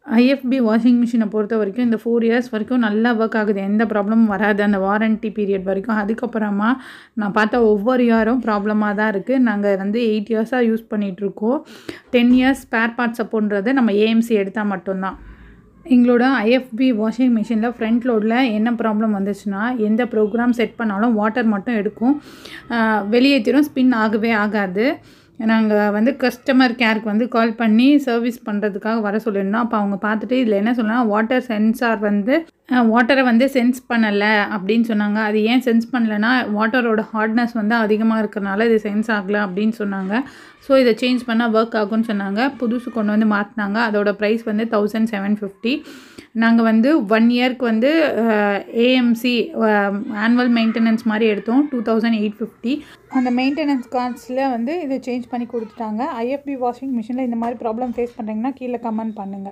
IFB washing மிஷினை பொறுத்த வரைக்கும் இந்த ஃபோர் இயர்ஸ் வரைக்கும் நல்லா ஒர்க் ஆகுது எந்த ப்ராப்ளமும் வராது அந்த வாரண்ட்டி பீரியட் வரைக்கும் அதுக்கப்புறமா நான் பார்த்த ஒவ்வொரு இயரும் ப்ராப்ளமாக தான் இருக்குது நாங்கள் வந்து எயிட் இயர்ஸாக யூஸ் பண்ணிகிட்ருக்கோம் டென் இயர்ஸ் ஸ்பேர் பார்ட் சப்போர்ட்றது நம்ம ஏஎம்சி எடுத்தால் மட்டும்தான் எங்களோட ஐஎஃப்பி வாஷிங் மிஷினில் ஃப்ரண்ட் லோடில் என்ன ப்ராப்ளம் வந்துச்சுன்னா எந்த ப்ரோக்ராம் செட் பண்ணாலும் வாட்டர் மட்டும் எடுக்கும் வெளியேற்றிடும் ஸ்பின் ஆகவே ஆகாது நாங்கள் வந்து கஸ்டமர் கேருக்கு வந்து கால் பண்ணி சர்வீஸ் பண்ணுறதுக்காக வர சொல்லியிருந்தோம் அப்போ அவங்க பார்த்துட்டு இதில் என்ன சொன்னால் வாட்டர் சென்சார் வந்து வாட்டரை வந்து சென்ஸ் பண்ணலை அப்படின்னு சொன்னாங்க அது ஏன் சென்ஸ் பண்ணலைன்னா வாட்டரோட ஹார்ட்னஸ் வந்து அதிகமாக இருக்கிறனால இது சென்ஸ் ஆகலை அப்படின்னு சொன்னாங்க ஸோ இதை சேஞ்ச் பண்ணால் ஒர்க் ஆகும்னு சொன்னாங்க புதுசு கொண்டு வந்து மாற்றினாங்க அதோட ப்ரைஸ் வந்து தௌசண்ட் செவன் ஃபிஃப்டி நாங்கள் வந்து ஒன் இயர்க்கு வந்து ஏஎம்சி ஆனுவல் மெயின்டெனன்ஸ் மாதிரி எடுத்தோம் டூ தௌசண்ட் எயிட் ஃபிஃப்டி அந்த மெயின்டெனன்ஸ் கார்ட்ஸில் வந்து இதை சேஞ்ச் பண்ணி கொடுத்துட்டாங்க ஐஎஃப்பி வாஷிங் மிஷினில் இந்த மாதிரி ப்ராப்ளம் ஃபேஸ் பண்ணுறீங்கன்னா கீழே கமெண்ட் பண்ணுங்கள்